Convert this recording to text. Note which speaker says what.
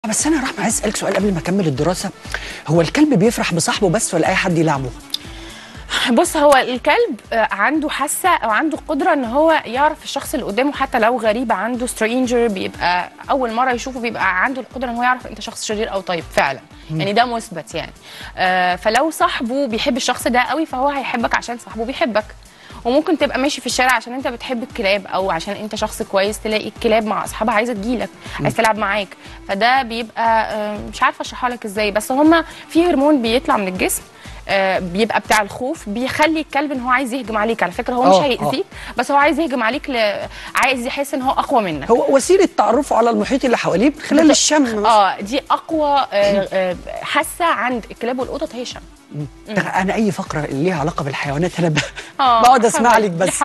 Speaker 1: بس انا رحمه عايز اسالك سؤال قبل ما اكمل الدراسه هو الكلب بيفرح بصاحبه بس ولا اي حد يلعبه
Speaker 2: بص هو الكلب آه، عنده حاسه او عنده قدره ان هو يعرف الشخص اللي قدامه حتى لو غريب عنده سترينجر بيبقى اول مره يشوفه بيبقى عنده القدره ان هو يعرف انت شخص شرير او طيب فعلا يعني ده مثبت يعني آه، فلو صاحبه بيحب الشخص ده قوي فهو هيحبك عشان صاحبه بيحبك وممكن تبقى ماشي في الشارع عشان انت بتحب الكلاب او عشان انت شخص كويس تلاقي الكلاب مع اصحابها عايزه تجيلك عايز تلعب معاك فده بيبقى آه، مش عارفه اشرحها لك ازاي بس هما في هرمون بيطلع من الجسم آه، بيبقى بتاع الخوف بيخلي الكلب ان هو عايز يهجم عليك على فكره هو مش
Speaker 1: آه،
Speaker 2: هيأذيك بس هو عايز يهجم عليك ل... عايز يحس ان هو اقوى منك
Speaker 1: هو وسيله تعرفه على المحيط اللي حواليه من خلال
Speaker 2: بت-
Speaker 1: الشم مثلا
Speaker 2: اه دي اقوى آه، آه، حاسه عند الكلاب والقطط هي الشم
Speaker 1: انا اي فقره اللي ليها علاقه بالحيوانات انا ب-
Speaker 2: آه،
Speaker 1: بقعد اسمع
Speaker 2: حبيبي.
Speaker 1: لك بس